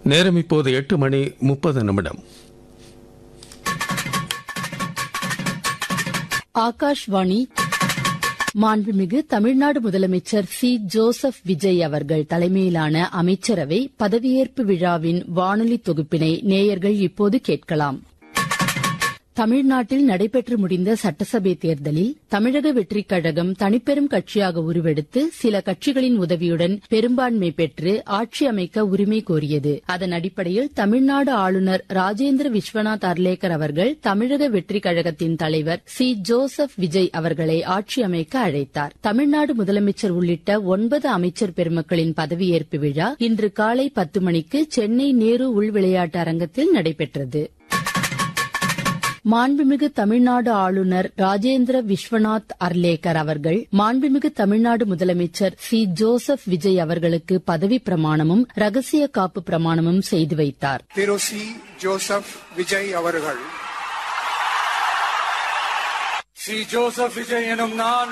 நேரம் இப்போது எட்டு மணி முப்பது நிமிடம் ஆகாஷ்வாணி மாண்புமிகு தமிழ்நாடு முதலமைச்சர் சி ஜோசப் விஜய் அவர்கள் தலைமையிலான அமைச்சரவை பதவியேற்பு விழாவின் வானொலி தொகுப்பினை நேயர்கள் இப்போது கேட்கலாம் தமிழ்நாட்டில் நடைபெற்று முடிந்த சட்டசபை தேர்தலில் தமிழக வெற்றிக் கழகம் தனிப்பெரும் கட்சியாக உருவெடுத்து சில கட்சிகளின் உதவியுடன் பெரும்பான்மை பெற்று ஆட்சி அமைக்க உரிமை கோரியது அதன் அடிப்படையில் தமிழ்நாடு ஆளுநர் ராஜேந்திர விஸ்வநாத் அர்லேக்கர் அவர்கள் தமிழக வெற்றிக் கழகத்தின் தலைவர் சி ஜோசப் விஜய் அவர்களை ஆட்சி அமைக்க அழைத்தார் தமிழ்நாடு முதலமைச்சர் உள்ளிட்ட ஒன்பது அமைச்சர் பெருமக்களின் பதவியேற்பு விழா இன்று காலை பத்து மணிக்கு சென்னை நேரு உள் விளையாட்டு அரங்கத்தில் நடைபெற்றது மாண்புமிகு தமிழ்நாடு ஆளுநர் ராஜேந்திர விஸ்வநாத் அர்லேக்கர் அவர்கள் மாண்புமிகு தமிழ்நாடு முதலமைச்சர் சி ஜோசப் விஜய் அவர்களுக்கு பதவி பிரமாணமும் ரகசிய காப்பு பிரமாணமும் செய்து வைத்தார் திரு சி ஜோசப் விஜய் அவர்கள் சி ஜோசப் விஜய் எனும் நான்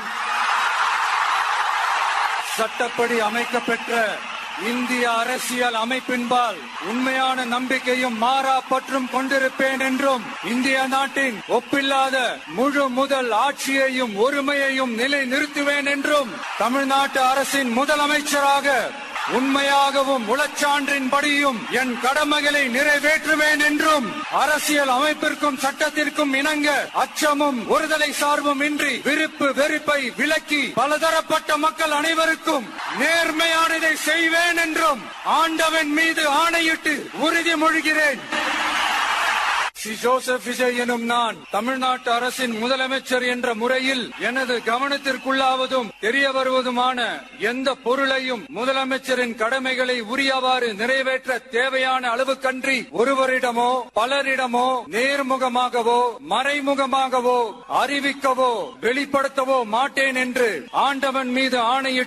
சட்டப்படி அமைக்கப்பெற்ற இந்திய அரசியல் அமைப்பின்பால் உண்மையான நம்பிக்கையும் மாறா பற்றும் கொண்டிருப்பேன் என்றும் இந்திய நாட்டின் ஒப்பில்லாத முழு முதல் ஆட்சியையும் ஒருமையையும் நிலை நிறுத்துவேன் என்றும் தமிழ்நாட்டு அரசின் முதலமைச்சராக உண்மையாகவும் உளச்சான்றின்படியும் என் கடமைகளை நிறைவேற்றுவேன் என்றும் அரசியல் அமைப்பிற்கும் சட்டத்திற்கும் இணங்க அச்சமும் ஒருதலை சார்பும் இன்றி விருப்பு வெறுப்பை விலக்கி பலதரப்பட்ட மக்கள் அனைவருக்கும் நேர்மையானதை செய்வேன் என்றும் ஆண்டவன் மீது ஆணையிட்டு உறுதிமொழிகிறேன் ஸ்ரீ ஜோசப் விஜய் எனும் நான் தமிழ்நாட்டு அரசின் முதலமைச்சர் என்ற முறையில் எனது கவனத்திற்குள்ளாவதும் தெரிய வருவதுமான எந்த பொருளையும் முதலமைச்சரின் கடமைகளை உரியவாறு நிறைவேற்ற தேவையான அளவுக்கன்றி ஒருவரிடமோ பலரிடமோ நேர்முகமாகவோ மறைமுகமாகவோ அறிவிக்கவோ வெளிப்படுத்தவோ மாட்டேன் என்று ஆண்டவன் மீது ஆணையிட்டு